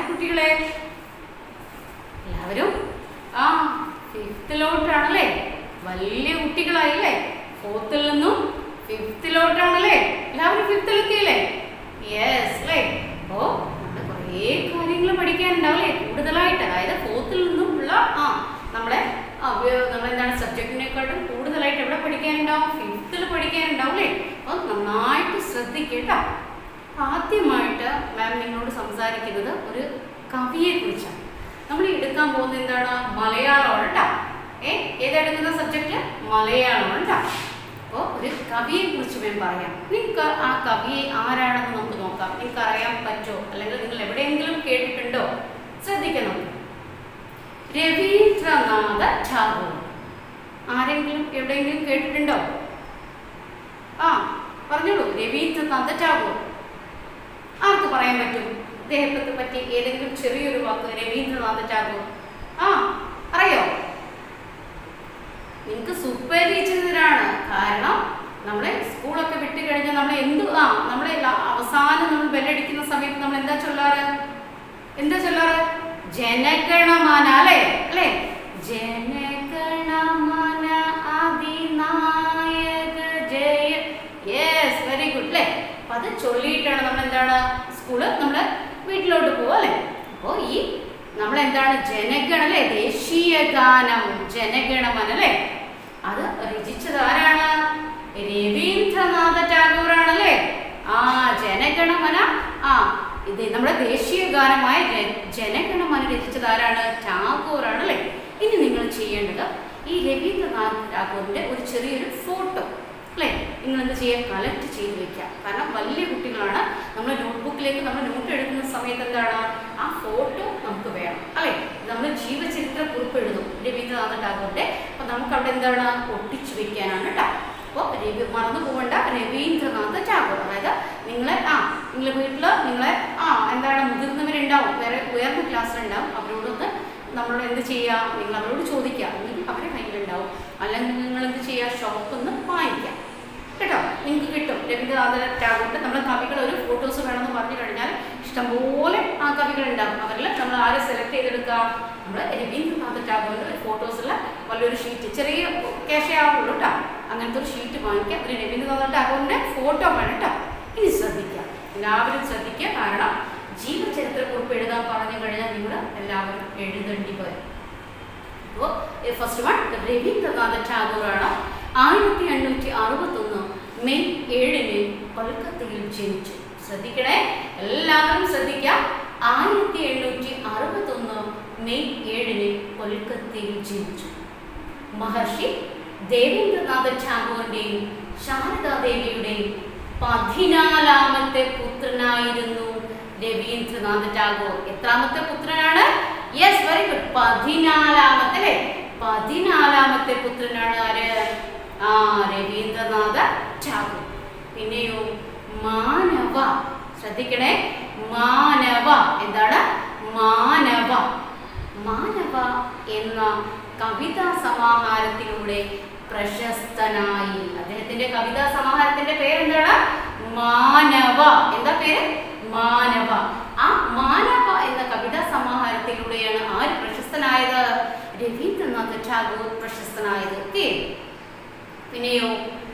കുട്ടികളെ എല്ലാവരും ആ ഫിഫ്ത്തിലോട്ടാണല്ലേ വലിയ കുട്ടികളായില്ലേ ഫോർത്തിൽ നിന്നും ഫിഫ്ത്തിലോട്ടാണല്ലേ എല്ലാവരും ഫിഫ്ത്തിലെത്തിയല്ലേ യെസ് അല്ലേ അപ്പോ നമ്മുടെ കുറേ കാര്യങ്ങൾ പഠിക്കാനുണ്ടാവില്ലേ കൂടുതലായിട്ട് അതായത് ഫോർത്തിൽ നിന്നും ഉള്ള ആ നമ്മുടെ നമ്മളെന്താണ് സബ്ജക്റ്റിനെക്കാട്ടും കൂടുതലായിട്ട് എവിടെ പഠിക്കാനുണ്ടാവും ഫിഫ്ത്തിൽ പഠിക്കാനുണ്ടാവും അല്ലേ അപ്പോൾ നന്നായിട്ട് ശ്രദ്ധിക്കട്ടോ ആദ്യമായിട്ട് മാം നിങ്ങളോട് സംസാരിക്കുന്നത് ഒരു കവിയെ കുറിച്ചാണ് നമ്മൾ എടുക്കാൻ പോകുന്നത് എന്താണ് മലയാളമാണ് കേട്ടോ ഏ ഏതെടുക്കുന്ന സബ്ജക്റ്റ് മലയാളമാണ് കേട്ടോ അപ്പോൾ ഒരു കവിയെ കുറിച്ച് ഞാൻ പറയാം നിങ്ങൾക്ക് ആ കവിയെ ആരാണെന്ന് നമുക്ക് നോക്കാം നിങ്ങൾക്ക് അറിയാൻ പറ്റുമോ അല്ലെങ്കിൽ നിങ്ങൾ എവിടെയെങ്കിലും കേട്ടിട്ടുണ്ടോ ശ്രദ്ധിക്കണം രവീന്ദ്രനാഥ ടാഗോർ ആരെങ്കിലും എവിടെയെങ്കിലും കേട്ടിട്ടുണ്ടോ ആ പറഞ്ഞോളൂ രവീന്ദ്രനാഥ ടാഗോർ ആർക്ക് പറയാൻ പറ്റും അദ്ദേഹത്തെ പറ്റി ഏതെങ്കിലും ചെറിയൊരു വാക്ക് രവീന്ദ്രനാഥ ടാഗോർ ആ അറിയോ നിങ്ങൾക്ക് സുപരിചിതരാണ് കാരണം നമ്മളെ സ്കൂളൊക്കെ വിട്ട് കഴിഞ്ഞാൽ നമ്മൾ എന്ത് ആ നമ്മളെ ല- അവസാനം നമ്മൾ ബെല്ലടിക്കുന്ന സമയത്ത് നമ്മൾ എന്താ ചൊല്ലാറ് എന്താ ചൊല്ലാറ് ജനഗണമന അല്ലേ അല്ലേ ജനഗണമന അതിനായക ജയ യെസ് വെരി ഗുഡ് അല്ലേ അപ്പൊ അത് ചൊല്ലിയിട്ടാണ് നമ്മൾ എന്താണ് സ്കൂള് നമ്മൾ വീട്ടിലോട്ട് പോവുക അല്ലേ അപ്പോൾ ഈ നമ്മൾ എന്താണ് ജനഗണ അല്ലേ ദേശീയ ഗാനം ജനഗണമന അല്ലേ അത് രചിച്ചത് ആരാണ് രവീന്ദ്രനാഥ ടാഗോർ ആണല്ലേ ആ ജനഗണമന ആ ഇത് നമ്മുടെ ദേശീയ ഗാനമായ ജ- ജനഗണമന രചിച്ചത് ആരാണ് ടാഗോർ ആണല്ലേ ഇനി നിങ്ങൾ ചെയ്യേണ്ടത് ഈ രവീന്ദ്രനാഥ് ടാഗോറിന്റെ ഒരു ചെറിയൊരു ഫോട്ടോ അല്ലേ നിങ്ങൾ എന്ത് ചെയ്യുക കളക്ട് ചെയ്ത് വെക്കുക കാരണം വലിയ കുട്ടികളാണ് നമ്മൾ നോട്ട്ബുക്കിലേക്ക് നമ്മൾ നോട്ട് എടുക്കുന്ന സമയത്ത് എന്താണ് ആ ഫോട്ടോ നമുക്ക് വേണം അല്ലേ നമ്മൾ ജീവചരിത്ര കുറിപ്പ് എഴുതും രവീന്ദ്രനാഥ ടാഗോറിന്റെ അപ്പൊ നമുക്ക് അവിടെ എന്താണ് ഒട്ടിച്ചു വെക്കാനാണ് കേട്ടോ അപ്പോൾ രവി മറന്നു പോകേണ്ട രവീന്ദ്രനാഥ ടാഗോർ അതായത് നിങ്ങളെ ആ നിങ്ങളെ വീട്ടിൽ നിങ്ങളെ ആ എന്താണ് മുതിർന്നവരുണ്ടാവും വേറെ ഉയർന്ന ക്ലാസ്സിലുണ്ടാവും അവരോടൊന്ന് നമ്മളോട് എന്ത് ചെയ്യുക നിങ്ങൾ അവരോട് ചോദിക്കുക അല്ലെങ്കിൽ അവരുടെ കയ്യിലുണ്ടാവും അല്ലെങ്കിൽ നിങ്ങൾ എന്ത് ചെയ്യുക ഷോപ്പിൽ നിന്ന് വാങ്ങിക്കാം കേട്ടോ നിങ്ങൾക്ക് കിട്ടും രവീന്ദ്രനാഥ ടാഗോറിന്റെ നമ്മുടെ കവികൾ ഒരു ഫോട്ടോസ് വേണമെന്ന് പറഞ്ഞു കഴിഞ്ഞാൽ ഇഷ്ടംപോലെ ആ കവികൾ ഉണ്ടാവും അവരിൽ നമ്മൾ ആരെ സെലക്ട് ചെയ്തെടുക്കുക നമ്മൾ രവീന്ദ്രനാഥ ടാഗോറിന്റെ ഫോട്ടോസുള്ള വലിയൊരു ഷീറ്റ് ചെറിയ ക്യാഷേ ആവുള്ളൂ കേട്ടോ അങ്ങനത്തെ ഒരു ഷീറ്റ് വാങ്ങിക്കുക അതിന് രവീന്ദ്രനാഥ ടാഗോറിന്റെ ഫോട്ടോ വേണം കേട്ടോ ഇനി ശ്രദ്ധിക്കുക എല്ലാവരും ശ്രദ്ധിക്കുക കാരണം ജീവചരിത്ര കുറിപ്പ് എഴുതാൻ പറഞ്ഞു കഴിഞ്ഞാൽ നിങ്ങൾ എല്ലാവരും എഴുതേണ്ടി വരും അപ്പോൾ ഫസ്റ്റ് വൺ രവീന്ദ്രനാഥ ടാഗോറാണ് ആയിരത്തി എണ്ണൂറ്റി അറുപത്തൊന്ന് മെയ് ഏഴിന് കൊൽക്കത്തയിൽ ജനിച്ചു ശ്രദ്ധിക്കണേ എല്ലാവരും ശ്രദ്ധിക്കാം ആയിരത്തി എണ്ണൂറ്റി അറുപത്തൊന്ന് മെയ് ഏഴിന് കൊൽക്കത്തയിൽ ജനിച്ചു മഹർഷി ദേവേന്ദ്രനാഥ ടാഗോറിന്റെയും ശാരദാദേവിയുടെയും പതിനാലാമത്തെ പുത്രനായിരുന്നു രവീന്ദ്രനാഥ ടാഗോർ എത്രാമത്തെ പുത്രനാണ് യെസ് വെരി ഗുഡ് പതിനാലാമത്തെ അല്ലേ പതിനാലാമത്തെ പുത്രനാണ് ആര് ആ രവീന്ദ്രനാഥ ടാഗോർ പിന്നെയോ മാനവ ശ്രദ്ധിക്കണേ മാനവ എന്താണ് മാനവ മാനവ എന്ന കവിതാ സമാഹാരത്തിലൂടെ പ്രശസ്തനായി അദ്ദേഹത്തിന്റെ കവിതാ സമാഹാരത്തിന്റെ പേരെന്താണ് മാനവ എന്താ പേര് മാനവ ആ മാനവ എന്ന കവിതാ സമാഹാരത്തിലൂടെയാണ് ആര് പ്രശസ്തനായത് രവീന്ദ്രനാഥ ടാഗോർ പ്രശസ്തനായത് ഓക്കെ പിന്നെയോ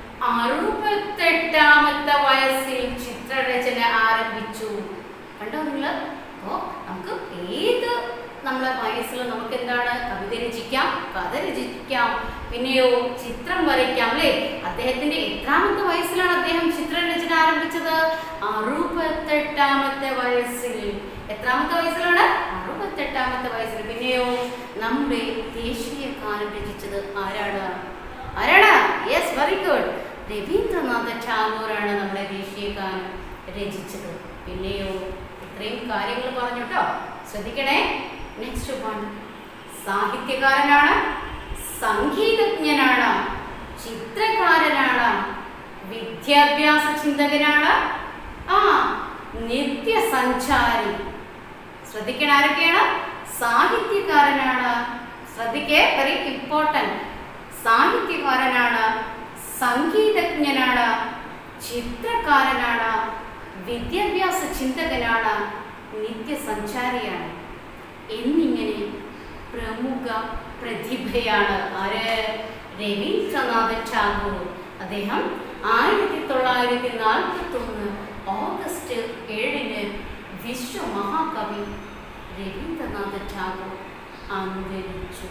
അറുപത്തെട്ടാമത്തെ വയസ്സിൽ ചിത്രരചന ആരംഭിച്ചു കണ്ടോ നിങ്ങൾ അപ്പോ നമുക്ക് ഏത് നമ്മളെ വയസ്സിൽ നമുക്ക് എന്താണ് കവിത രചിക്കാം കഥ രചിക്കാം പിന്നെയോ ചിത്രം വരയ്ക്കാം അല്ലേ അദ്ദേഹത്തിന്റെ എത്രാമത്തെ വയസ്സിലാണ് അദ്ദേഹം ചിത്രരചന ആരംഭിച്ചത് അറുപത്തെട്ടാമത്തെ വയസ്സിൽ എത്രാമത്തെ വയസ്സിലാണ് അറുപത്തെട്ടാമത്തെ വയസ്സിൽ പിന്നെയോ നമ്മുടെ ദേശീയ ഗാനം രചിച്ചത് ആരാണ് ആരാണ് യെസ് വെരി ഗുഡ് രവീന്ദ്രനാഥ ടാഗോറാണ് നമ്മുടെ ദേശീയ ഗാനം രചിച്ചത് പിന്നെയോ ഇത്രയും കാര്യങ്ങൾ പറഞ്ഞു കേട്ടോ ശ്രദ്ധിക്കണേ നെക്സ്റ്റ് വൺ സാഹിത്യകാരനാണ് സംഗീതജ്ഞനാണ് ചിത്രകാരനാണ് വിദ്യാഭ്യാസ ചിന്തകനാണ് ആ നിത്യസഞ്ചാരി ശ്രദ്ധിക്കണം ആരൊക്കെയാണ് സാഹിത്യകാരനാണ് ശ്രദ്ധിക്കേ വെരി ഇമ്പോർട്ടൻറ്റ് സാഹിത്യകാരനാണ് സംഗീതജ്ഞനാണ് ചിത്രകാരനാണ് വിദ്യാഭ്യാസ ചിന്തകനാണ് നിത്യസഞ്ചാരിയാണ് എന്നിങ്ങനെ പ്രമുഖ പ്രതിഭയാണ് ആര് രവീന്ദ്രനാഥ ടാഗോർ അദ്ദേഹം ആയിരത്തി തൊള്ളായിരത്തി നാൽപ്പത്തി ഒന്ന് ഓഗസ്റ്റ് ഏഴിന് വിശ്വമഹാകവി രവീന്ദ്രനാഥ ടാഗോർ അന്തരിച്ചു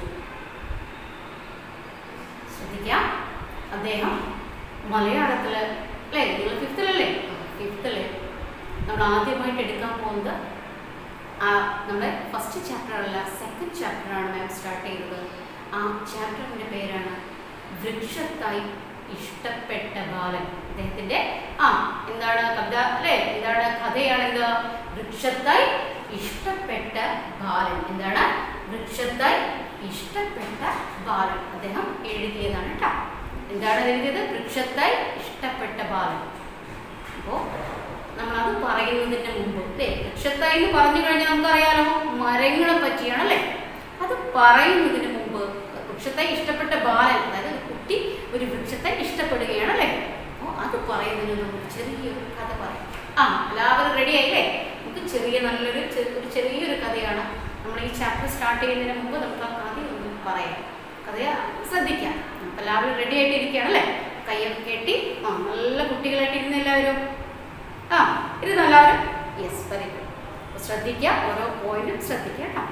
ശ്രദ്ധിക്കാം അദ്ദേഹം മലയാളത്തിൽ അല്ലേ നിങ്ങൾ ഫിഫ്ത്തിലല്ലേ ഫിഫ്ത്തില് നമ്മൾ ആദ്യമായിട്ട് എടുക്കാൻ പോകുന്നത് ആ നമ്മുടെ ഫസ്റ്റ് ചാപ്റ്റർ അല്ല സെക്കൻഡ് ചാപ്റ്ററാണ് മാം സ്റ്റാർട്ട് ചെയ്തത് ആ ചാപ്റ്ററിൻ്റെ പേരാണ് വൃക്ഷത്തായി ഇഷ്ടപ്പെട്ട ബാലൻ അദ്ദേഹത്തിൻ്റെ ആ എന്താണ് കവിത അല്ലേ എന്താണ് കഥയാണ് എന്ത് വൃക്ഷത്തായി ഇഷ്ടപ്പെട്ട ബാലൻ എന്താണ് വൃക്ഷത്തായി ഇഷ്ടപ്പെട്ട ബാലൻ അദ്ദേഹം എഴുതിയതാണ് കേട്ടോ എന്താണ് എഴുതിയത് വൃക്ഷത്തായി ഇഷ്ടപ്പെട്ട ബാലൻ അപ്പോൾ നമ്മളത് പറയുന്നതിന് മുമ്പ് അല്ലേ വൃക്ഷത്തായി എന്ന് പറഞ്ഞു കഴിഞ്ഞാൽ നമുക്കറിയാലോ മരങ്ങളെ പറ്റിയാണ് അല്ലേ അത് പറയുന്നതിന് മുമ്പ് വൃക്ഷത്തെ ഇഷ്ടപ്പെട്ട ബാലൻ അതായത് ഒരു കുട്ടി ഒരു വൃക്ഷത്തെ ഇഷ്ടപ്പെടുകയാണ് അല്ലേ അപ്പോൾ അത് പറയുന്നതിന് മുമ്പ് ചെറിയൊരു കഥ പറയാം ആ എല്ലാവരും റെഡി ആയില്ലേ നമുക്ക് ചെറിയ നല്ലൊരു ചെ- ഒരു ചെറിയൊരു കഥയാണ് നമ്മൾ ഈ ചാപ്റ്റർ സ്റ്റാർട്ട് ചെയ്യുന്നതിന് മുമ്പ് നമുക്ക് ആ കഥ ഒന്ന് പറയാം കഥ ശ്രദ്ധിക്കാം അപ്പോൾ എല്ലാവരും റെഡി ആയിട്ട് ഇരിക്കുകയാണ് അല്ലേ കയ്യൊക്കെ കെട്ടി ആ നല്ല കുട്ടികളായിട്ട് ഇരുന്ന് എല്ലാവരും ആ ഇരുന്ന് എല്ലാവരും യെസ് വെരി ഗുഡ് ശ്രദ്ധിക്കുക ഓരോ പോയിന്റും ശ്രദ്ധിക്കുക കേട്ടോ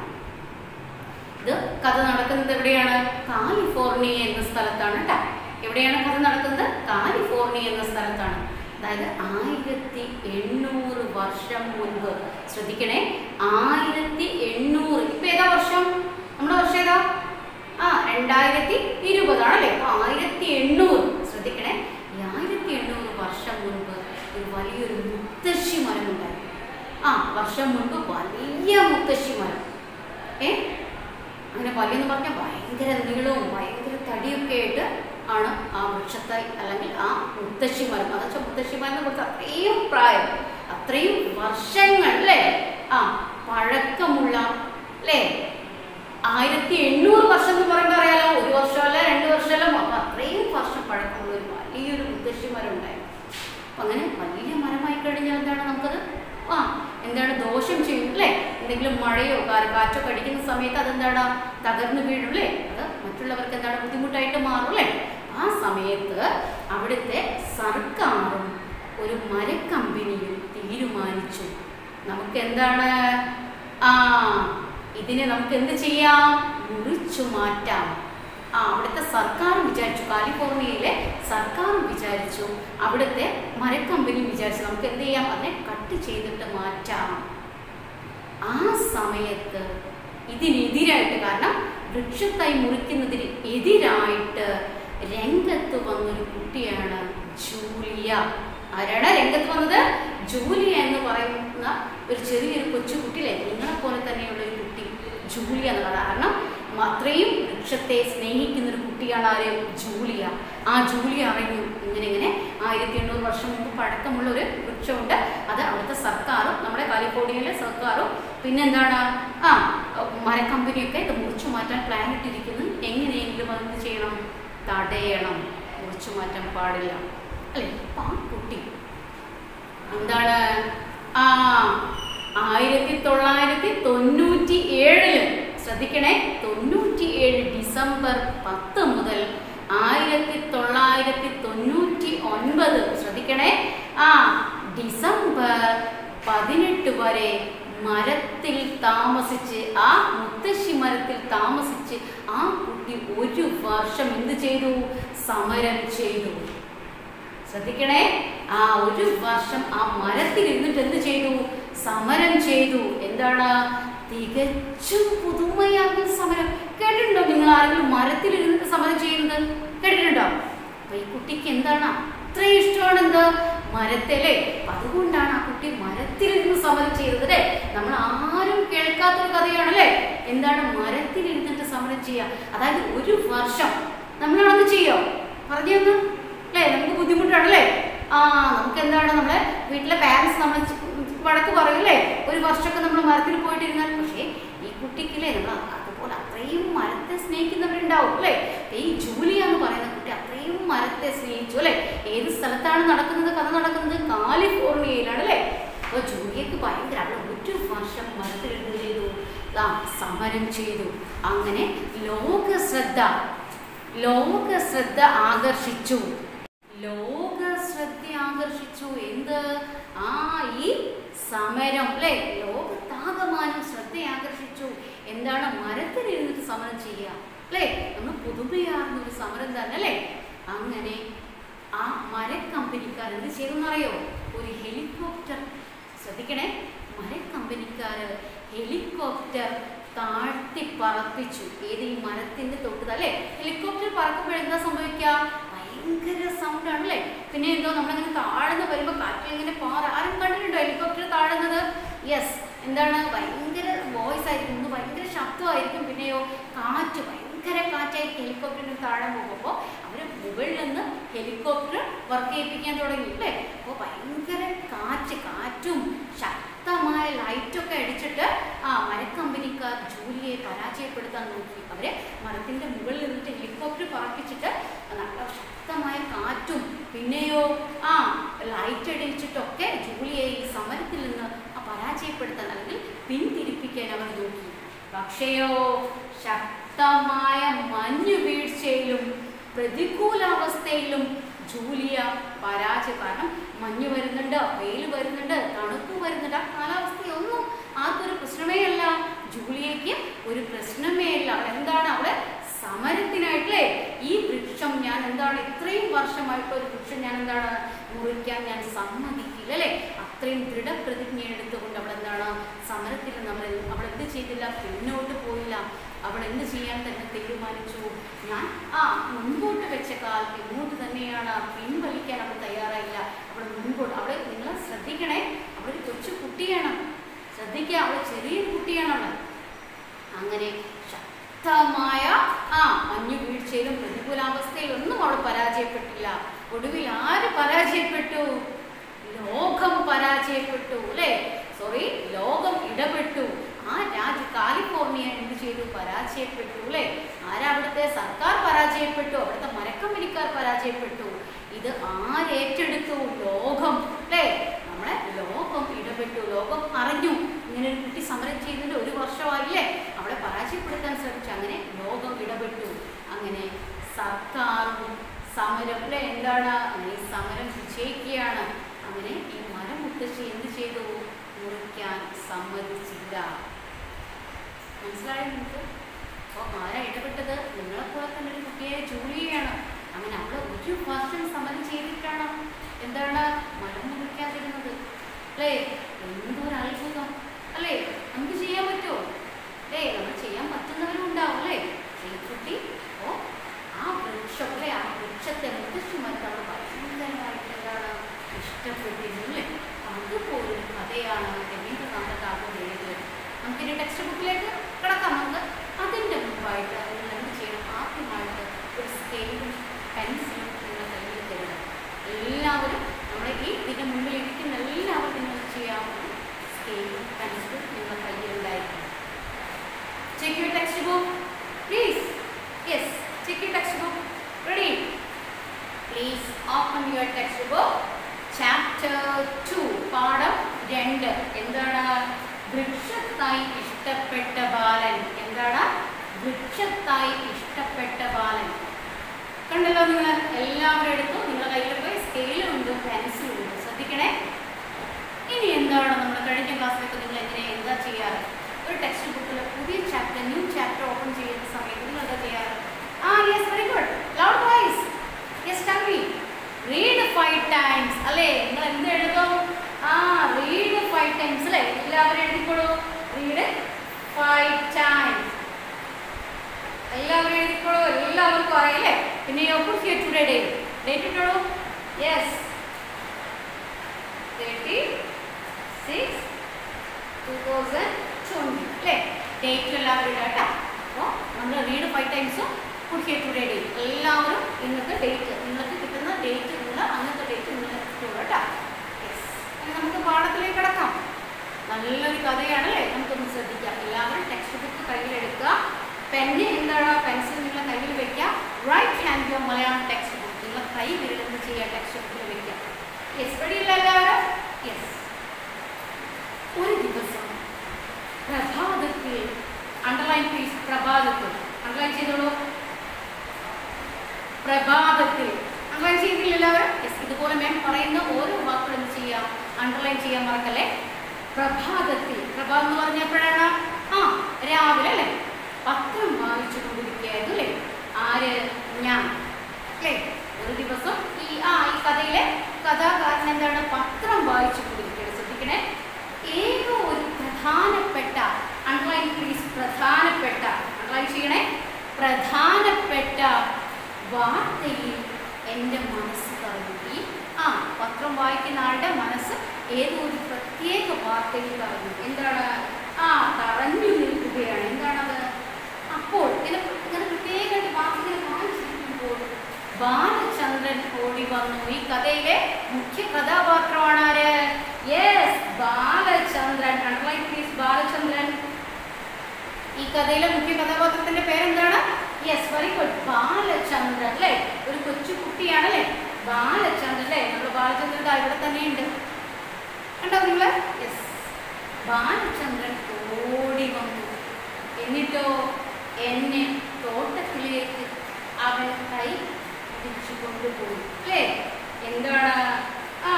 ഇത് കഥ നടക്കുന്നത് എവിടെയാണ് കാലിഫോർണിയ എന്ന സ്ഥലത്താണ് കേട്ടോ എവിടെയാണ് കഥ നടക്കുന്നത് കാലിഫോർണിയ എന്ന സ്ഥലത്താണ് അതായത് ആയിരത്തി എണ്ണൂറ് വർഷം മുൻപ് ശ്രദ്ധിക്കണേ ആയിരത്തി എണ്ണൂറ് ഇപ്പൊ ഏതാ വർഷം നമ്മുടെ വർഷം ഏതാ ആ രണ്ടായിരത്തി ഇരുപതാണല്ലേ അപ്പൊ ആയിരത്തി എണ്ണൂറ് ശ്രദ്ധിക്കണേ ഈ ആയിരത്തി എണ്ണൂറ് വർഷം മുൻപ് ഒരു വലിയൊരു മുത്തശ്ശി മരം ഉണ്ടായിരുന്നു ആ വർഷം മുൻപ് വലിയ മുത്തശ്ശി മരം ഏ അങ്ങനെ വലിയെന്ന് പറഞ്ഞാൽ ഭയങ്കര നീളവും ഭയങ്കര തടിയൊക്കെ ആയിട്ട് ആണ് ആ വൃക്ഷത്തായി അല്ലെങ്കിൽ ആ മുത്തശ്ശി മരം അതെന്ന് വെച്ചാൽ മുത്തശ്ശി മരം എന്ന് കൊടുത്ത അത്രയും പ്രായം അത്രയും വർഷങ്ങൾ അല്ലേ ആ പഴക്കമുള്ള അല്ലേ ആയിരത്തി എണ്ണൂറ് വർഷം എന്ന് പറയുമ്പോൾ അറിയാലോ ഒരു വർഷമല്ല രണ്ട് വർഷമല്ല അപ്പൊ അത്രയും വർഷം പഴക്കമുള്ള ഒരു വലിയൊരു മുത്തശ്ശി മരം ഉണ്ടായിരുന്നു അപ്പൊ അങ്ങനെ വലിയ മരമായി കഴിഞ്ഞാൽ എന്താണ് നമുക്കത് ആ എന്താണ് ദോഷം ചെയ്യും അല്ലേ എന്തെങ്കിലും മഴയോ കാ- കാറ്റോ കടിക്കുന്ന സമയത്ത് അതെന്താണ് തകർന്നു വീഴും അല്ലേ അത് മറ്റുള്ളവർക്ക് എന്താണ് ബുദ്ധിമുട്ടായിട്ട് മാറും അല്ലേ ആ സമയത്ത് അവിടുത്തെ സർക്കാരും ഒരു മരക്കമ്പനിയും തീരുമാനിച്ചു നമുക്ക് എന്താണ് ആ ഇതിനെ നമുക്ക് എന്ത് ചെയ്യാം മുറിച്ചു മാറ്റാം ആ അവിടുത്തെ സർക്കാരും വിചാരിച്ചു കാലിഫോർണിയയിലെ സർക്കാരും വിചാരിച്ചു അവിടുത്തെ മരക്കമ്പനി വിചാരിച്ചു നമുക്ക് എന്ത് ചെയ്യാം അതിനെ കട്ട് ചെയ്തിട്ട് മാറ്റാം ആ സമയത്ത് ഇതിനെതിരായിട്ട് കാരണം വൃക്ഷത്തായി മുറിക്കുന്നതിന് എതിരായിട്ട് രംഗത്ത് വന്നൊരു കുട്ടിയാണ് ജൂലിയ ആരാണ് രംഗത്ത് വന്നത് ജൂലിയ എന്ന് പറയുന്ന ഒരു ചെറിയൊരു കൊച്ചു കുട്ടിയിലെ നിങ്ങളെ പോലെ തന്നെയുള്ള ഒരു കുട്ടി ജൂലിയ എന്നുള്ളത് കാരണം അത്രയും വൃക്ഷത്തെ സ്നേഹിക്കുന്ന ഒരു കുട്ടിയാണ് ആര് ജൂലിയ ആ ജൂലിയ അറിഞ്ഞു ഇങ്ങനെ ഇങ്ങനെ ആയിരത്തി എണ്ണൂറ് വർഷം മുമ്പ് പഴക്കമുള്ള ഒരു വൃക്ഷമുണ്ട് അത് അവിടുത്തെ സർക്കാരും നമ്മുടെ കാലിഫോർണിയയിലെ സർക്കാരും പിന്നെന്താണ് ആ മരക്കമ്പനിയൊക്കെ ഇത് മുറിച്ചു മാറ്റാൻ പ്ലാൻ ഇട്ടിരിക്കുന്നു എങ്ങനെയെങ്കിലും അതെന്ത് ചെയ്യണം തടയണം മുറിച്ചു മാറ്റാൻ പാടില്ല അല്ലേ അപ്പൊ ആ കുട്ടി എന്താണ് ആ ആയിരത്തി തൊള്ളായിരത്തി തൊണ്ണൂറ്റി ഏഴില് ശ്രദ്ധിക്കണേ തൊണ്ണൂറ്റി ഏഴ് ഡിസംബർ പത്ത് മുതൽ ആയിരത്തി തൊള്ളായിരത്തി തൊണ്ണൂറ്റി ഒൻപത് ശ്രദ്ധിക്കണേ ആ ഡിസംബർ പതിനെട്ട് വരെ മരത്തിൽ താമസിച്ച് ആ മുത്തശ്ശി മരത്തിൽ താമസിച്ച് ആ കുട്ടി ഒരു വർഷം എന്ത് ചെയ്തു സമരം ചെയ്തു ശ്രദ്ധിക്കണേ ആ ഒരു വർഷം ആ മരത്തിൽ ഇരുന്നിട്ട് എന്ത് ചെയ്തു സമരം ചെയ്തു എന്താണ് തികച്ചും പുതുമയാകുന്ന സമരം കേട്ടിട്ടുണ്ടോ നിങ്ങൾ ആരെങ്കിലും മരത്തിൽ ഇരുന്നിട്ട് സമരം ചെയ്യുന്നത് കേട്ടിട്ടുണ്ടോ അപ്പൊ ഈ കുട്ടിക്ക് എന്താണ് അത്രയും ഇഷ്ടമാണ് എന്ത് മരത്തിലെ അപ്പൊ അതുകൊണ്ടാണ് ആ കുട്ടി മരത്തിലിരുന്ന് സമരം ചെയ്തത് അല്ലേ നമ്മൾ ആരും കേൾക്കാത്തൊരു കഥയാണ് അല്ലേ എന്താണ് മരത്തിലിരുന്നിട്ട് സമരം ചെയ്യുക അതായത് ഒരു വർഷം നമ്മളത് ചെയ്യോ പറഞ്ഞു തന്നു അല്ലേ നമുക്ക് ബുദ്ധിമുട്ടാണ് അല്ലേ ആ നമുക്ക് എന്താണ് നമ്മളെ വീട്ടിലെ പാരൻസ് നമ്മൾ വഴക്ക് പറയും അല്ലേ ഒരു വർഷമൊക്കെ നമ്മൾ മരത്തിൽ പോയിട്ടിരുന്നാൽ പക്ഷേ ഈ കുട്ടിക്കില്ലേ നമ്മൾ അതുപോലെ അത്രയും മരത്തെ സ്നേഹിക്കുന്നവരുണ്ടാവും അല്ലേ ഈ ജൂലിയ എന്ന് പറയുന്ന കുട്ടി അത്രയും മരത്തെ സ്നേഹിച്ചു അല്ലേ ഏത് സ്ഥലത്താണ് നടക്കുന്നത് കഥ നടക്കുന്നത് കാലിഫോർണിയയിലാണ് അല്ലേ അപ്പോൾ ജൂലിയക്ക് ഭയങ്കര അവിടെ ഒരു വർഷം മരത്തിൽ എന്ത് ചെയ്തു ആ സമരം ചെയ്തു അങ്ങനെ ലോക ശ്രദ്ധ ലോക ശ്രദ്ധ ആകർഷിച്ചു ലോക ശ്രദ്ധ ആകർഷിച്ചു എന്ത് ആ ഈ സമരം അല്ലെ ലോകത്താകമാനം ശ്രദ്ധ ആകർഷിച്ചു എന്താണ് മരത്തിലിരുന്നിട്ട് സമരം ചെയ്യുക അല്ലേ നമ്മൾ പുതുമയാർന്ന ഒരു സമരം തന്നെ അല്ലേ അങ്ങനെ ആ മരക്കമ്പനിക്കാർ എന്ത് ചെയ്തെന്നറിയോ ഒരു ഹെലികോപ്റ്റർ ശ്രദ്ധിക്കണേ മരക്കമ്പനിക്കാർ ഹെലികോപ്റ്റർ താഴ്ത്തി പറപ്പിച്ചു ഏത് ഈ മരത്തിന്റെ തൊട്ടത് അല്ലേ ഹെലികോപ്റ്റർ പറക്കുമ്പോൾ എന്താ സംഭവിക്കുക ഭയങ്കര സൗണ്ട് ആണ് അല്ലേ പിന്നെ എന്തോ നമ്മളിങ്ങനെ താഴ്ന്ന് വരുമ്പോൾ കാറ്റിൽ ഇങ്ങനെ പാറ ആരും കണ്ടിട്ടുണ്ടോ ഹെലികോപ്റ്റർ താഴുന്നത് യെസ് എന്താണ് ഭയങ്കര വോയിസ് ആയിരിക്കും ഒന്ന് ഭയങ്കര ശബ്ദമായിരിക്കും പിന്നെയോ കാറ്റ് ഭയങ്കര കാറ്റായിരിക്കും ഹെലികോപ്റ്ററിന് താഴെ പോകുമ്പോൾ അവർ മുകളിൽ നിന്ന് ഹെലികോപ്റ്റർ വർക്ക് ചെയ്യിപ്പിക്കാൻ തുടങ്ങി അല്ലേ അപ്പോൾ ഭയങ്കര കാറ്റ് കാറ്റും ശക്തമായ ലൈറ്റൊക്കെ അടിച്ചിട്ട് ആ മരക്കമ്പനിക്കാർ ജൂലിയെ പരാജയപ്പെടുത്താൻ നോക്കി അവരെ മരത്തിന്റെ മുകളിൽ നിന്നിട്ട് ഹെലികോപ്റ്റർ പറപ്പിച്ചിട്ട് നല്ല ശക്തമായ കാറ്റും പിന്നെയോ ആ ലൈറ്റ് അടിച്ചിട്ടൊക്കെ ജൂലിയെ ഈ സമരത്തിൽ നിന്ന് ആ പരാജയപ്പെടുത്താൻ അല്ലെങ്കിൽ പിന്തിരിപ്പിക്കാൻ അവർ നോക്കി പക്ഷെയോ ശക്തമായ മഞ്ഞു വീഴ്ചയിലും പ്രതികൂലാവസ്ഥയിലും ജൂലിയ പരാജയ കാരണം മഞ്ഞ് വരുന്നുണ്ട് വെയിൽ വരുന്നുണ്ട് തണുപ്പ് വരുന്നുണ്ട് ആ കാലാവസ്ഥയൊന്നും ആർക്കൊരു പ്രശ്നമേ അല്ല ജൂലിയയ്ക്ക് ഒരു പ്രശ്നമേ അല്ല എന്താണ് അവിടെ സമരത്തിനായിട്ടല്ലേ ഈ വൃക്ഷം ഞാൻ എന്താണ് ഇത്രയും വർഷമായിട്ട് ഒരു വൃക്ഷം ഞാൻ എന്താണ് മുറിക്കാൻ ഞാൻ സമ്മതിക്കില്ല അല്ലേ അത്രയും ദൃഢപ്രതിജ്ഞ എടുത്തുകൊണ്ട് അവൾ എന്താണ് സമരത്തിൽ നമ്മൾ അവൾ എന്ത് ചെയ്തില്ല പിന്നോട്ട് പോയില്ല അവൾ എന്ത് ചെയ്യാൻ തന്നെ തീരുമാനിച്ചു ഞാൻ ആ മുൻപോട്ട് വെച്ച കാൽ ഇങ്ങോട്ട് തന്നെയാണ് പിൻവലിക്കാൻ അവൾ തയ്യാറായില്ല അവൾ മുൻപോട്ട് അവൾ നിങ്ങൾ ശ്രദ്ധിക്കണേ അവൾ ഒരു കൊച്ചു കുട്ടിയാണ് ശ്രദ്ധിക്കുക അവൾ ചെറിയൊരു കുട്ടിയാണ് അവൾ അങ്ങനെ ശക്തമായ ആ മഞ്ഞു വീഴ്ചയിലും പ്രതികൂലാവസ്ഥയിലും ഒന്നും അവൾ പരാജയപ്പെട്ടില്ല ഒടുവിൽ ആര് പരാജയപ്പെട്ടു ലോകം പരാജയപ്പെട്ടു അല്ലേ സോറി ലോകം ഇടപെട്ടു ആ രാജ്യ കാലിഫോർണിയ എന്ത് ചെയ്തു പരാജയപ്പെട്ടു അല്ലേ ആരാ അവിടുത്തെ സർക്കാർ പരാജയപ്പെട്ടു അവിടുത്തെ മരക്കമ്പനിക്കാർ പരാജയപ്പെട്ടു ഇത് ആരേറ്റെടുത്തു ലോകം അല്ലേ നമ്മളെ ലോകം ഇടപെട്ടു ലോകം അറിഞ്ഞു ഇങ്ങനെ ഒരു കുട്ടി സമരം ചെയ്യുന്നതിന് ഒരു വർഷമായില്ലേ അവളെ പരാജയപ്പെടുത്താൻ ശ്രമിച്ചു അങ്ങനെ ലോകം ഇടപെട്ടു അങ്ങനെ സർക്കാരും സമരം അല്ലെ എന്താണ് അങ്ങനെ ഈ സമരം വിജയിക്കുകയാണ് അങ്ങനെ ഈ മരം മുത്തശ്ശി എന്ത് ചെയ്തു മുറിക്കാൻ സമ്മതിച്ചില്ല മനസ്സിലായോ നിങ്ങൾക്ക് അപ്പോൾ ആരാ ഇടപെട്ടത് നിങ്ങളെപ്പോലെ തന്നെ ഒരു കുട്ടിയെ ജൂലിയാണ് അങ്ങനെ അവൾ ഒരു വർഷം സമരം ചെയ്തിട്ടാണ് എന്താണ് മരം മുറിക്കാതിരുന്നത് അല്ലേ എന്തൊരു അത്ഭുതം അല്ലേ നമുക്ക് ചെയ്യാൻ പറ്റുമോ അല്ലേ നമ്മൾ ചെയ്യാൻ പറ്റുന്നവരും ഉണ്ടാവും അല്ലേ ഈ കുട്ടി ഓ ആ വൃക്ഷം അല്ലേ ആ വൃക്ഷത്തെ മുത്തശ്ശിമാർക്ക് അവൾ ഭയങ്കരമായിട്ട് എന്താണ് ഇഷ്ടപ്പെട്ടിരുന്നു അല്ലേ അതുപോലൊരു കഥയാണ് രവീന്ദ്രനാഥ ടാഗോർ എഴുതിയത് നമുക്കിനി ടെക്സ്റ്റ് ബുക്കിലേക്ക് കിടക്കാം നമുക്ക് അതിൻ്റെ മുമ്പായിട്ട് നിങ്ങൾ എന്ത് ചെയ്യണം ആദ്യമായിട്ട് ഒരു സ്കെയിലും പെൻസിലും നിങ്ങളുടെ കയ്യിൽ തരണം എല്ലാവരും നമ്മുടെ ഈ ഇതിൻ്റെ മുമ്പിൽ ഇരിക്കുന്ന എല്ലാവരും നിങ്ങൾ ചെയ്യാവുന്ന സ്കെയിലും പെൻസിലും നിങ്ങളുടെ കയ്യിലുണ്ടായിരിക്കും check your text book please yes check your text book ready please open your text book chapter two പാഠം രണ്ട് എന്താണ് വൃക്ഷത്തായി ഇഷ്ടപ്പെട്ട ബാലൻ എന്താണ് വൃക്ഷത്തായി ഇഷ്ടപ്പെട്ട ബാലൻ കണ്ടല്ലോ നിങ്ങൾ എല്ലാവരും എടുത്തു നിങ്ങളുടെ കയ്യിൽ പോയി സ്കെയിലും ഉണ്ട് പെൻസിലും ഉണ്ട് ശ്രദ്ധിക്കണേ ഇനി എന്താണ് നമ്മൾ കഴിഞ്ഞ ക്ലാസ്സിലൊക്കെ നിങ്ങൾ എങ്ങനെ എന്താ ചെയ്യാറ് ഒരു ടെക്സ്റ്റ് ബുക്കിൽ പുതിയ ചാപ്റ്റർ ന്യൂ ചാപ്റ്റർ ഓപ്പൺ ചെയ്യുന്ന സമയത്ത് നിങ്ങൾ എന്താ ചെയ്യാറ് ആ yes very good loud voice yes tell me read five times അല്ലേ നിങ്ങൾ എന്ത് എഴുതും ആ റീഡ് ഫൈവ് ടൈംസ് അല്ലേ എല്ലാവരും എഴുതിക്കോളൂ റീഡ് ഫൈവ് ടൈംസ് എല്ലാവരും എഴുതിക്കോളൂ എല്ലാവർക്കും അറിയില്ലേ പിന്നെ ഒപ്പം ടുഡേ ഡേ ഡേറ്റ് ഇട്ടോളൂ yes thirty six two thousand twenty അല്ലേ ഡേറ്റ് എല്ലാവരും ഇടാം കേട്ടോ അപ്പോൾ നമ്മൾ റീഡ് ഫൈവ് ടൈംസും കുട്ടിയെ ടുഡേ ഡേ എല്ലാവരും ഇന്നത്തെ ഡേറ്റ് നിങ്ങൾക്ക് കിട്ടുന്ന ഡേറ്റ് നിങ്ങൾ അന്നത്തെ ഡേറ്റ് നിങ്ങൾ ഇട്ടോളൂ കേട്ടോ യെസ് നമുക്ക് പാഠത്തിലേക്ക് കിടക്കാം നല്ലൊരു കഥയാണല്ലേ നമുക്കൊന്ന് ശ്രദ്ധിക്കാം എല്ലാവരും ടെക്സ്റ്റ് ബുക്ക് കയ്യിലെടുക്കുക പെന്ന് എന്താണ് പെൻസിൽ നിങ്ങളുടെ കയ്യിൽ വെക്കുക right hand your Malayalam text book നിങ്ങൾ കൈ വിരലെന്ത് ചെയ്യുക ടെക്സ്റ്റ് ബുക്കിൽ വെക്കുക യെസ് റെഡി അല്ല എല്ലാവരും യെസ് ഒരു ദിവസം പ്രഭാതത്തിൽ അണ്ടർലൈൻ പ്ലീസ് പ്രഭാതത്തിൽ അണ്ടർലൈൻ ചെയ്തോളൂ പ്രഭാതത്തിൽ അണ്ടർലൈൻ ചെയ്തില്ല എല്ലാവരും യെസ് ഇതുപോലെ മാം പറയുന്ന ഓരോ വാക്കുകളും ചെയ്യാം അണ്ടർലൈൻ ചെയ്യാൻ മറക്കല്ലേ പ്രഭാതത്തിൽ പ്രഭാതം എന്ന് പറഞ്ഞ എപ്പോഴാണ് ആ രാവിലെ അല്ലേ പത്രം വായിച്ചു കൊണ്ടിരിക്കുകയായിരുന്നു അല്ലേ ആര് ഞാൻ അല്ലേ ഒരു ദിവസം ഈ ആ ഈ കഥയിലെ കഥാകാരൻ എന്താണ് പത്രം വായിച്ചു കൊണ്ടിരിക്കുകയാണ് ശ്രദ്ധിക്കണേ ഏതോ ഒരു പ്രധാനപ്പെട്ട അണ്ടർലൈൻ പ്ലീസ് പ്രധാനപ്പെട്ട അണ്ടർലൈൻ ചെയ്യണേ പ്രധാനപ്പെട്ട വാർത്തയിൽ എൻ്റെ മനസ്സ് കറങ്ങി ഈ ആ പത്രം വായിക്കുന്ന ആളുടെ മനസ്സ് ഏതോ ഒരു പ്രത്യേക വാർത്തയിൽ കറങ്ങി എന്താണ് ആ തറഞ്ഞു നിൽക്കുകയാണ് എന്താണത് അപ്പോൾ ഇങ്ങനെ ഇങ്ങനെ പ്രത്യേകമായിട്ട് വാർത്തകൾ വായിച്ചിരിക്കുമ്പോൾ ബാലചന്ദ്രൻ ഓടി വന്നു ഈ കഥയിലെ മുഖ്യ കഥാപാത്രമാണ് ആര് yes Balachandran underline please Balachandran ഈ കഥയിലെ മുഖ്യ കഥാപാത്രത്തിന്റെ പേരെന്താണ് യെസ് വെരി ഗുഡ് ബാലചന്ദ്രൻ അല്ലേ ഒരു കൊച്ചു കുട്ടിയാണ് അല്ലേ ബാലചന്ദ്രൻ അല്ലേ നമ്മുടെ ബാലചന്ദ്രൻ ദാ ഇവിടെ തന്നെയുണ്ട് കണ്ടോ നിങ്ങള് യെസ് ബാലചന്ദ്രൻ ഓടി വന്നു എന്നിട്ടോ എന്നെ തോട്ടത്തിലേക്ക് അവൻ കൈ പിടിച്ചു കൊണ്ടുപോയി അല്ലേ എന്താണ് ആ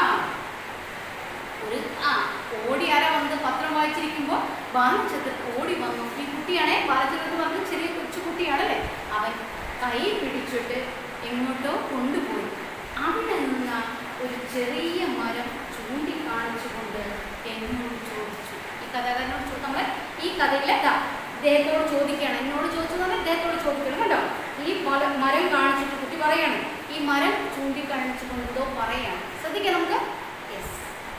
ഒരു ആ ഓടി ആരാ വന്നത് പത്രം വായിച്ചിരിക്കുമ്പോൾ ബാലചന്ദ്രൻ ഓടി വന്നു ഈ കുട്ടിയാണേ ബാലചന്ദ്രൻ എന്ന് പറഞ്ഞ ചെറിയ കൊച്ചു കുട്ടിയാണല്ലേ അവൻ കൈ പിടിച്ചിട്ട് എങ്ങോട്ടോ കൊണ്ടുപോയി അവിടെ നിന്ന് ഒരു ചെറിയ മരം ചൂണ്ടിക്കാണിച്ചുകൊണ്ട് എന്നോട് ചോദിച്ചു ഈ കഥാകാരനോട് ചോ- നമ്മള് ഈ കഥയിലെ ദാ ഇദ്ദേഹത്തോട് ചോദിക്കുകയാണ് എന്നോട് ചോദിച്ചത് പറഞ്ഞാൽ ഇദ്ദേഹത്തോട് ചോദിക്കണം കേട്ടോ ഈ മല- മരം കാണിച്ചിട്ട് കുട്ടി പറയാണ് ഈ മരം ചൂണ്ടിക്കാണിച്ചുകൊണ്ട് എന്തോ പറയാണ് ശ്രദ്ധിക്കാം നമുക്ക് യെസ്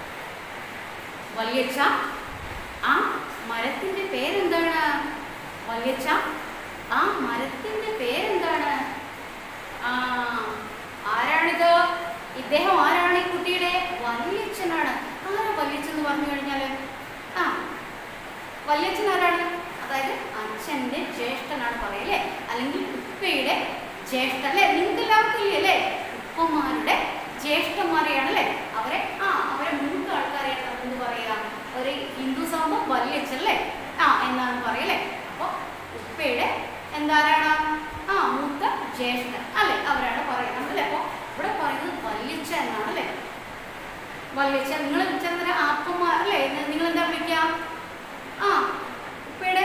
വലിയച്ഛ ആ മരത്തിന്റെ പേരെന്താണ് വലിയച്ഛ ആ മരത്തിന്റെ പേരെന്താണ് ആ ആരാണിത് ഇദ്ദേഹം ആരാണ് ഈ കുട്ടിയുടെ വലിയച്ഛനാണ് ആരാ വലിയച്ഛൻ എന്ന് പറഞ്ഞു കഴിഞ്ഞാല് ആ വലിയച്ഛൻ ആരാണ് അതായത് അച്ഛന്റെ ജ്യേഷ്ഠനാണ് പറയല്ലേ അല്ലെങ്കിൽ ഉപ്പയുടെ ജ്യേഷ്ഠ അല്ലേ നിങ്ങൾക്ക് എല്ലാവർക്കും ഇല്ലേ അല്ലേ ഉപ്പമാരുടെ ജ്യേഷ്ഠന്മാരെയാണ് അല്ലേ അവരെ ആ അവരെ മൂത്ത ആൾക്കാരെയാണ് നമ്മൾ എന്ത് പറയാ ഒരു ഹിന്ദുസ് ആകുമ്പോൾ വലിയച്ഛൻ അല്ലേ ആ എന്നാണ് പറയല്ലേ അപ്പോൾ ഉപ്പയുടെ എന്താരാണ് ആ മൂത്ത ജ്യേഷ്ഠൻ അല്ലേ അവരാണ് പറയുന്നത് അല്ലേ അപ്പോൾ ഇവിടെ പറയുന്നത് വലിയച്ഛ എന്നാണ് അല്ലേ വലിയച്ഛ നിങ്ങൾ ചില ആപ്പന്മാർ അല്ലേ നിങ്ങൾ എന്താ വിളിക്കുക ആ ഉപ്പയുടെ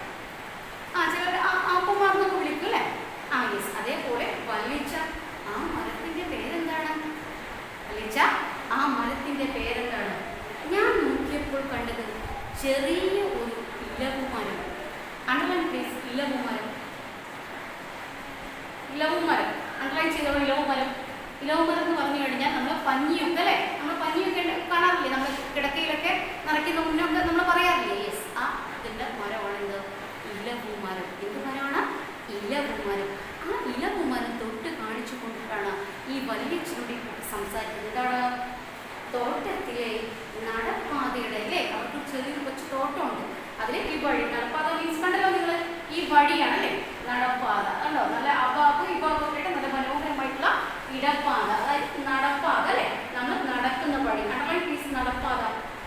ആ ചിലർ ആപ്പന്മാർ എന്നൊക്കെ വിളിക്കും അല്ലേ ആ യെസ് അതേപോലെ വല്ലിച്ച ആ മരത്തിന്റെ പേരെന്താണ് വല്ലിച്ച ആ മരത്തിന്റെ പേരെന്താണ് ഞാൻ നോക്കിയപ്പോൾ കണ്ടത് ചെറിയ ഒരു ഇലവുമരം അണ്ടർലൈൻ പ്ലേസ് ഇലവുമരം ഇലവുമരം അണ്ടർലൈൻ ചെയ്തോളൂ ഇലവുമരം ഇലവുമരം എന്ന് പറഞ്ഞു കഴിഞ്ഞാൽ നമ്മൾ പഞ്ഞിയൊക്കെ അല്ലേ നമ്മൾ പഞ്ഞിയൊക്കെ ഉണ്ട്- കാണാറില്ലേ നമ്മൾ കിടക്കയിലൊക്കെ നിറയ്ക്കുന്ന മുന്നൊക്കെ നമ്മൾ പറയാറില്ലേ യെസ് ആ ഇതിന്റെ മരമാണ് എന്ത് ഇലവുമരം എന്ത് മരമാണ് ഇലവുമരം ആ ഇലവുമരം തൊട്ട് കാണിച്ചു കൊണ്ടിട്ടാണ് ഈ വലിയച്ഛനോട് ഈ കുട്ടി സംസാരിക്കുന്നത് എന്താണ് തോട്ടത്തിലെ നടപ്പാതയുടെ അല്ലേ അവർക്ക് ചെറിയൊരു കൊച്ചു തോട്ടമുണ്ട് അതിൽ ഈ വഴി നടപ്പാത മീൻസ് കണ്ടല്ലോ നിങ്ങൾ ഈ വഴിയാണ് അല്ലേ നടപ്പാത കണ്ടോ നല്ല അഭാഗം ഈ ഭാഗമൊക്കെ നല്ല മനോഹരമായിട്ടുള്ള ഇടപ്പാത അതായത് നടപ്പാത അല്ലേ നമ്മൾ നടക്കുന്ന വഴി നടപ്പാൻ പീസ് നടപ്പാത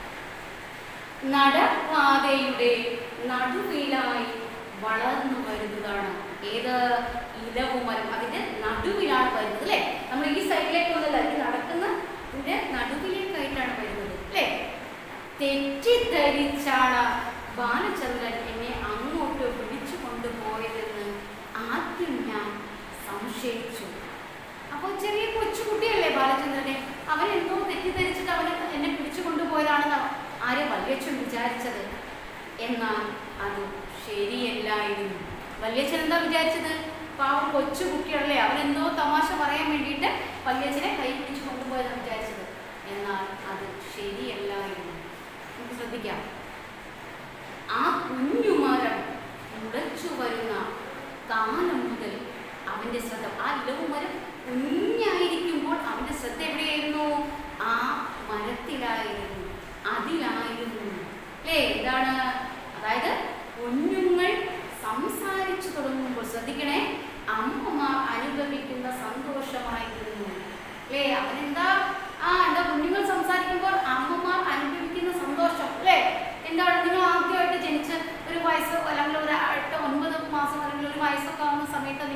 നടപ്പാതയുടെ നടുവിലായി വളർന്നു വരുന്നതാണ് ഏത് ഇലവുമരം അതിന്റെ നടുവിലാണ് വരുന്നത് അല്ലേ നമ്മൾ ഈ സൈഡിലേക്ക് ഒന്നല്ല ഇത് നടക്കുന്ന ഇതിന്റെ നടുവിലേക്കായിട്ടാണ് വരുന്നത് അല്ലേ തെറ്റിദ്ധരിച്ചാണ് ബാലചന്ദ്രൻ എന്നെ അങ്ങോട്ട് വിളിച്ചു കൊണ്ടുപോയതെന്ന് ആദ്യം ഞാൻ സംശയിച്ചു അപ്പോൾ ചെറിയ കൊച്ചുകുട്ടിയല്ലേ ബാലചന്ദ്രനെ അവൻ എന്തോ തെറ്റിദ്ധരിച്ചിട്ട് അവനെ എന്നെ പിടിച്ചു കൊണ്ടുപോയതാണെന്ന് ആര് വല്യച്ഛൻ വിചാരിച്ചത് എന്നാൽ അത് ശരിയല്ലായിരുന്നു വല്യച്ഛൻ എന്താ വിചാരിച്ചത് പാവം കൊച്ചു കുട്ടിയല്ലേ അവൻ എന്തോ തമാശ പറയാൻ വേണ്ടിയിട്ട് വല്യച്ഛനെ കൈ പിടിച്ചു കൊണ്ടുപോയതാണ് വിചാരിച്ചത് എന്നാൽ അത് ശരിയല്ലായിരുന്നു നമുക്ക് ശ്രദ്ധിക്കാം ആ കുഞ്ഞുമരം മുളച്ചു വരുന്ന കാലം മുതൽ അവന്റെ ശ്രദ്ധ ആ ഇലവുമരം കുഞ്ഞായിരിക്കുമ്പോൾ അവന്റെ ശ്രദ്ധ എവിടെയായിരുന്നു ആ മരത്തിലായിരുന്നു അതിലായിരുന്നു അല്ലേ എന്താണ് അതായത് കുഞ്ഞുങ്ങൾ സംസാരിച്ചു തുടങ്ങുമ്പോൾ ശ്രദ്ധിക്കണേ അമ്മമാർ അനുഭവിക്കുന്ന സന്തോഷമായിരുന്നു അല്ലേ അവനെന്താ ആ എന്താ കുഞ്ഞുങ്ങൾ സംസാരിക്കുമ്പോൾ അമ്മമാർ അനുഭവിക്കുന്ന സന്തോഷം അല്ലേ എന്താണ് നിങ്ങൾ ആദ്യമായിട്ട് ജനിച്ച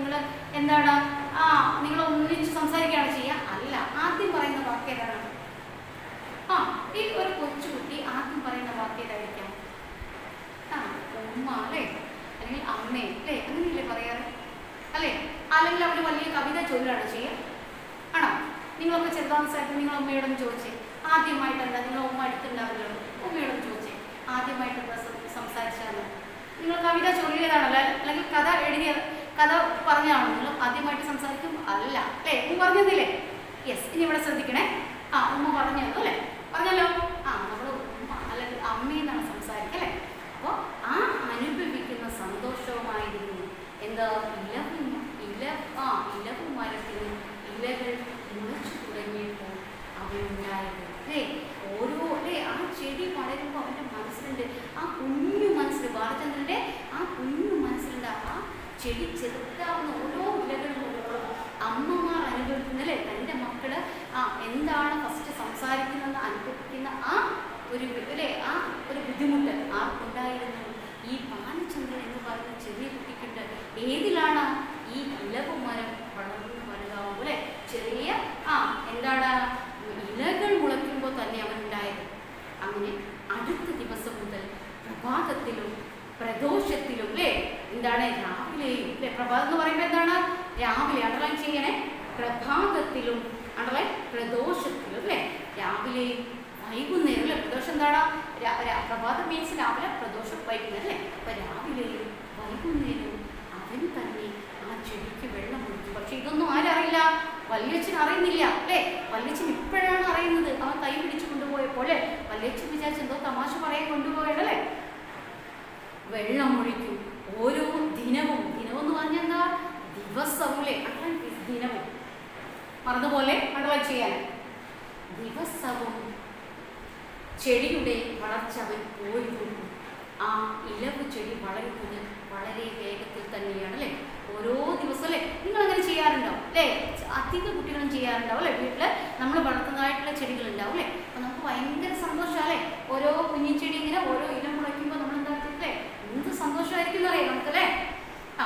നിങ്ങൾ എന്താണ് ആ നിങ്ങൾ ഒന്നിച്ച് സംസാരിക്കുകയാണ് ചെയ്യുക അല്ല ആദ്യം പറയുന്ന വാക്ക് ഏതാണ് ആ ഈ ഒരു കൊച്ചുകുട്ടി ആദ്യം പറയുന്ന വാക്ക് ഏതായിരിക്കാം ആ ഉമ്മ അല്ലേ അല്ലെങ്കിൽ അമ്മേ അല്ലേ അങ്ങനെയല്ലേ പറയാറ് അല്ലേ അല്ലെങ്കിൽ അവർ വലിയ കവിത ചൊല്ലുകയാണ് ചെയ്യുക ആണോ നിങ്ങളൊക്കെ ചെറുതാമസായിട്ട് നിങ്ങൾ ഉമ്മയോടൊന്ന് ചോദിച്ചേ ആദ്യമായിട്ട് എന്താ നിങ്ങൾ ഉമ്മ അടുത്തുണ്ടാവില്ലല്ലോ ഉമ്മയോടൊന്ന് ചോദിച്ചേ ആദ്യമായിട്ട് എന്താ സം- സംസാരിച്ചാണ് നിങ്ങൾ കവിത ചൊല്ലിയതാണല്ലോ അല്ലെങ്കിൽ കഥ എഴുതിയ കഥ പറഞ്ഞാണോ നിങ്ങൾ ആദ്യമായിട്ട് സംസാരിക്കും അല്ല അല്ലേ ഉമ്മ പറഞ്ഞതില്ലേ യെസ് ഇനി ഇവിടെ ശ്രദ്ധിക്കണേ ആ ഉമ്മ പറഞ്ഞു തന്നു അല്ലേ പറഞ്ഞല്ലോ ആ നമ്മൾ ഉമ്മ അല്ലെങ്കിൽ അമ്മയെന്നാണ് സംസാരിക്കുക അല്ലേ അപ്പോൾ ആ അനുഭവിക്കുന്ന സന്തോഷവുമായിരുന്നു എന്താ ഇലവും ഇല ആ ഇലവ് മരത്തിന് ഇലകൾ മുളച്ചു തുടങ്ങിയപ്പോൾ അവനുണ്ടായത് അല്ലേ ഓരോ അല്ലേ ആ ചെടി വളരുമ്പോൾ അവൻ്റെ മനസ്സിലുണ്ട് ആ കുഞ്ഞു മനസ്സിൽ ബാലചന്ദ്രൻ്റെ ആ കുഞ്ഞു മനസ്സിലുണ്ട് ആ ചെടി ചെറുതാവുന്ന ഓരോ ഇലകളും ഓരോ അമ്മമാർ അനുഭവിക്കുന്ന അല്ലേ തൻ്റെ മക്കള് ആ എന്താണ് ഫസ്റ്റ് സംസാരിക്കുന്നതെന്ന് അനുഭവിക്കുന്ന ആ ഒരു അല്ലേ ആ ഒരു ബുദ്ധിമുട്ട് ആർക്കുണ്ടായിരുന്നു ഈ ബാലചന്ദ്രൻ എന്ന് പറയുന്ന ചെറിയ കുട്ടിക്കുണ്ട് ഏതിലാണ് ഈ ഇലവ് മരം വളർന്നു വലുതാവുമ്പോൾ അല്ലേ ചെറിയ ആ എന്താണ് ഇലകൾ മുളയ്ക്കുമ്പോൾ തന്നെ അവനുണ്ടായത് അങ്ങനെ അടുത്ത ദിവസം മുതൽ പ്രഭാതത്തിലും പ്രദോഷത്തിലും അല്ലേ എന്താണ് രാവിലെയും അല്ലേ പ്രഭാതം എന്ന് പറയുമ്പോൾ എന്താണ് രാവിലെ അണ്ടർലൈൻ ചെയ്യണേ പ്രഭാതത്തിലും അണ്ടർലൈൻ പ്രദോഷത്തിലും അല്ലേ രാവിലെയും വൈകുന്നേരം അല്ലേ പ്രദോഷം എന്താണ് രാ- രാ- പ്രഭാതം മീൻസ് രാവിലെ പ്രദോഷം വൈകുന്നേരം അല്ലേ അപ്പൊ രാവിലെയും വൈകുന്നേരവും അവൻ തന്നെ ആ ചെടിക്ക് വെള്ളം ഒഴിക്കും പക്ഷെ ഇതൊന്നും ആരറിയില്ല വല്യച്ഛൻ അറിയുന്നില്ല അല്ലേ വല്യച്ഛൻ ഇപ്പോഴാണ് അറിയുന്നത് അവൻ കൈ പിടിച്ചു കൊണ്ടുപോയപ്പോൾ അല്ലേ വല്യച്ഛൻ വിചാരിച്ച് എന്തോ തമാശ പറയാൻ കൊണ്ടുപോയതല്ലേ വെള്ളം ഒഴിക്കും ഓരോ ദിനവും ദിനവും എന്ന് പറഞ്ഞാൽ എന്താ ദിവസവും അല്ലേ അങ്ങനെ ദിനവും മറന്നുപോലെ അടവ ചെയ്യാൻ ദിവസവും ചെടിയുടെ വളർച്ച അവൻ പോയി കൊടുക്കും ആ ഇലവ് ചെടി വളരുന്നത് വളരെ വേഗത്തിൽ തന്നെയാണ് അല്ലേ ഓരോ ദിവസം അല്ലേ നിങ്ങൾ അങ്ങനെ ചെയ്യാറുണ്ടോ അല്ലേ അധിക കുട്ടികളും ചെയ്യാറുണ്ടാവും അല്ലേ വീട്ടിൽ നമ്മൾ വളർത്തുന്നതായിട്ടുള്ള ചെടികൾ ഉണ്ടാവും അല്ലേ അപ്പൊ നമുക്ക് ഭയങ്കര സന്തോഷം അല്ലേ ഓരോ കുഞ്ഞിച്ചെടി ഇങ്ങനെ ഓരോ ഇല മുളയ്ക്കുമ്പോൾ നമ്മൾ എന്താ അല്ലേ എന്ത് സന്തോഷമായിരിക്കും എന്നറിയാം നമുക്കല്ലേ ആ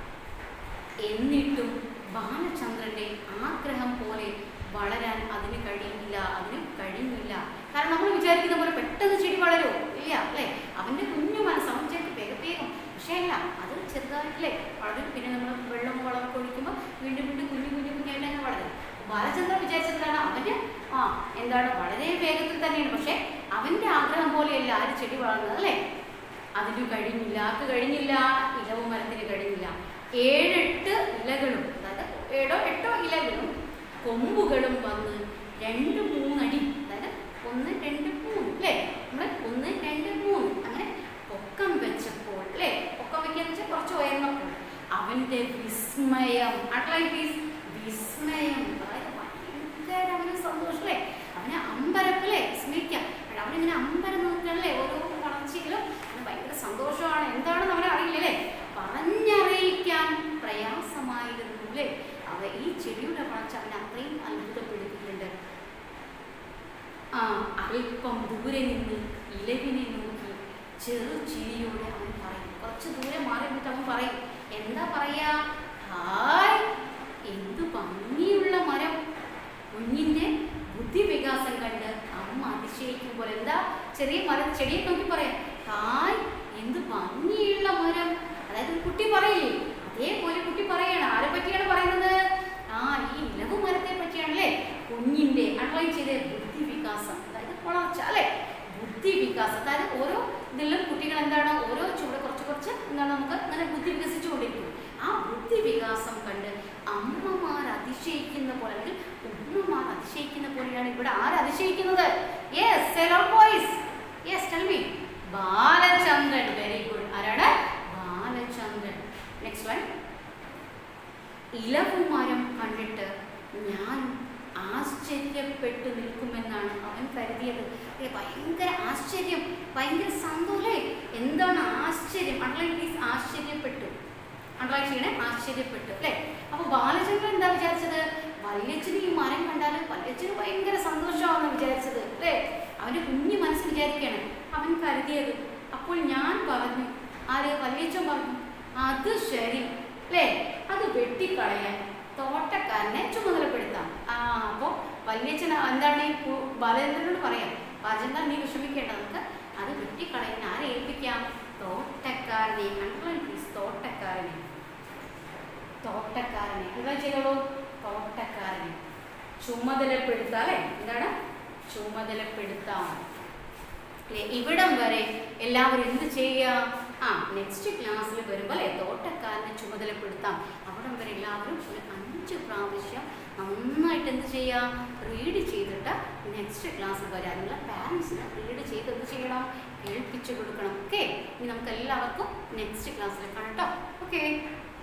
എന്നിട്ടും ബാലചന്ദ്രന്റെ ആഗ്രഹം പോലെ വളരാൻ അതിന് കഴിയില്ല അതിന് കഴിഞ്ഞില്ല കാരണം നമ്മൾ വിചാരിക്കുന്ന പോലെ പെട്ടെന്ന് ചെടി വളരുമോ ഇല്ല അല്ലേ അവന്റെ കുഞ്ഞു മനസ്സ് അവൻ വിചാരിക്കും വേഗം വേഗം പക്ഷേ അല്ല അത് ചെറുതായിട്ടല്ലേ വളരും പിന്നെ നമ്മൾ വെള്ളം വളമൊക്കെ ഒഴിക്കുമ്പോൾ വീണ്ടും വീണ്ടും കുഞ്ഞു കുഞ്ഞു കുഞ്ഞായിട്ട് അങ്ങനെ വളരും ബാലചന്ദ്രൻ വിചാരിച്ചതാണ് അവന് ആ എന്താണ് വളരെ വേഗത്തിൽ തന്നെയാണ് പക്ഷേ അവന്റെ ആഗ്രഹം പോലെയല്ല ആ ഒരു ചെടി വളർന്നത് അല്ലേ അതിന് കഴിഞ്ഞില്ല ആർക്ക് കഴിഞ്ഞില്ല ഇലവ് മരത്തിന് കഴിഞ്ഞില്ല ഏഴെട്ട് ഇലകളും അതായത് ഏഴോ എട്ടോ ഇലകളും കൊമ്പുകളും വന്ന് രണ്ട് മൂന്നടി അതായത് ഒന്ന് രണ്ട് മൂന്ന് അല്ലേ നമ്മൾ ഒന്ന് രണ്ട് മൂന്ന് അങ്ങനെ പൊക്കം വെച്ചപ്പോൾ അല്ലേ പൊക്കം വെക്കാന്ന് വെച്ചാൽ കുറച്ച് ഉയർന്നപ്പോൾ അവന്റെ വിസ്മയം അട്ലൈൻ പ്ലീസ് വിസ്മയം അതായത് ഭയങ്കര അവന് സന്തോഷം അല്ലേ അവനെ അമ്പരപ്പല്ലേ വിസ്മയിക്കാം അവനിങ്ങനെ അമ്പരം നോക്കല്ലേ ഓരോ വളർച്ചയിലും അവന് ഭയങ്കര സന്തോഷമാണ് എന്താണെന്ന് അവനെ അറിയില്ലല്ലേ പറഞ്ഞറിയിക്കാൻ പ്രയാസമായിരുന്നു അല്ലേ അവ ഈ ചെടിയുടെ വളർച്ച അവനെ അത്രയും അത്ഭുതപ്പെടുത്തിയിട്ടുണ്ട് ആ അല്പം ദൂരെ നിന്ന് ഇലവിനെ നോക്കി ചെറു ചിരിയോടെ അവൻ പറയും കുറച്ച് ദൂരെ മാറി നിന്നിട്ട് അവൻ പറയും എന്താ പറയാ ഹായ് എന്ത് ഭംഗിയുള്ള മരം കുഞ്ഞിന്റെ ബുദ്ധി വികാസം കണ്ട് അമ്മ അതിശയിക്കുമ്പോൾ എന്താ ചെറിയ മരം ചെടിയെ നോക്കി പറയാം ഹായ് എന്ത് ഭംഗിയുള്ള മരം അതായത് ഒരു കുട്ടി പറയില്ലേ അതേപോലെ കുട്ടി പറയാണ് ആരെ പറ്റിയാണ് പറയുന്നത് ആ ഈ ഇലവു മരത്തെ പറ്റിയാണല്ലേ കുഞ്ഞിന്റെ അൺലൈൻ ചെയ്ത ബുദ്ധി വികാസം അതായത് വളർച്ച അല്ലെ ബുദ്ധി വികാസം അതായത് ഓരോ ഇതിലും കുട്ടികൾ എന്താണ് ഓരോ ചൂട് കുറച്ച് കുറച്ച് എന്താണ് നമുക്ക് അങ്ങനെ ബുദ്ധി വികസിച്ചുകൊണ്ടിരിക്കും ആ ബുദ്ധി വികാസം കണ്ട് അമ്മമാർ അതിശയിക്കുന്ന പോലെ അല്ലെങ്കിൽ ഉമ്മമാർ അതിശയിക്കുന്ന പോലെയാണ് ഇവിടെ ആര് അതിശയിക്കുന്നത് യെസ് സെലോ boys yes tell me Balachandran very good ആരാണ് ബാലചന്ദ്രൻ നെക്സ്റ്റ് വൺ ഇലവുമരം കണ്ടിട്ട് ഞാൻ ആശ്ചര്യപ്പെട്ടു നിൽക്കുമെന്നാണ് അവൻ കരുതിയത് ഏ, ഭയങ്കര ആശ്ചര്യം ഭയങ്കര സന്തോഷേ എന്താണ് ആശ്ചര്യം അണ്ടർലൈൻ പ്ലീസ് ആശ്ചര്യപ്പെട്ടു അണ്ടർലൈൻ ചെയ്യണേ ആശ്ചര്യപ്പെട്ടു അല്ലേ അപ്പൊ ബാലചന്ദ്രൻ എന്താ വിചാരിച്ചത് വല്യച്ഛന് ഈ മരം കണ്ടാൽ വല്യച്ഛന് ഭയങ്കര സന്തോഷമാണെന്ന് വിചാരിച്ചത് അല്ലേ അവന്റെ കുഞ്ഞു മനസ്സ് വിചാരിക്കുകയാണ് അവൻ കരുതിയത് അപ്പോൾ ഞാൻ പറഞ്ഞു ആര് വല്യച്ഛൻ പറഞ്ഞു അത് ശരി അല്ലേ അത് വെട്ടിക്കളയാൻ തോട്ടക്കാരനെ ചുമതലപ്പെടുത്താം ആ അപ്പോൾ വല്യച്ഛൻ എന്താണ് ഈ കു- ബാലചന്ദ്രനോട് പറയാം ബാലചന്ദ്രൻ നീ വിഷമിക്കേണ്ട നമുക്ക് അത് വെട്ടിക്കളയാൻ ആരെ ഏൽപ്പിക്കാം തോട്ടക്കാരനെ അണ്ടർലൈൻ പ്ലീസ് തോട്ടക്കാരനെ തോട്ടക്കാരനെ എന്താ ചെയ്തോളൂ തോട്ടക്കാരനെ ചുമതലപ്പെടുത്താം അല്ലേ എന്താണ് ചുമതലപ്പെടുത്താം അല്ലേ ഇവിടം വരെ എല്ലാവരും എന്ത് ചെയ്യുക ആ നെക്സ്റ്റ് ക്ലാസ്സിൽ വരുമ്പോൾ അല്ലേ തോട്ടക്കാരനെ ചുമതലപ്പെടുത്താം അവിടം വരെ എല്ലാവരും ഒരു അഞ്ച് പ്രാവശ്യം നന്നായിട്ട് എന്ത് ചെയ്യുക റീഡ് ചെയ്തിട്ട് നെക്സ്റ്റ് ക്ലാസ്സിൽ വരാം നിങ്ങളെ പാരൻസിന് റീഡ് ചെയ്ത് എന്ത് ചെയ്യണം കേൾപ്പിച്ചു കൊടുക്കണം ഓക്കെ ഇനി നമുക്ക് എല്ലാവർക്കും നെക്സ്റ്റ് ക്ലാസ്സിൽ കാണാം കേട്ടോ ഓക്കെ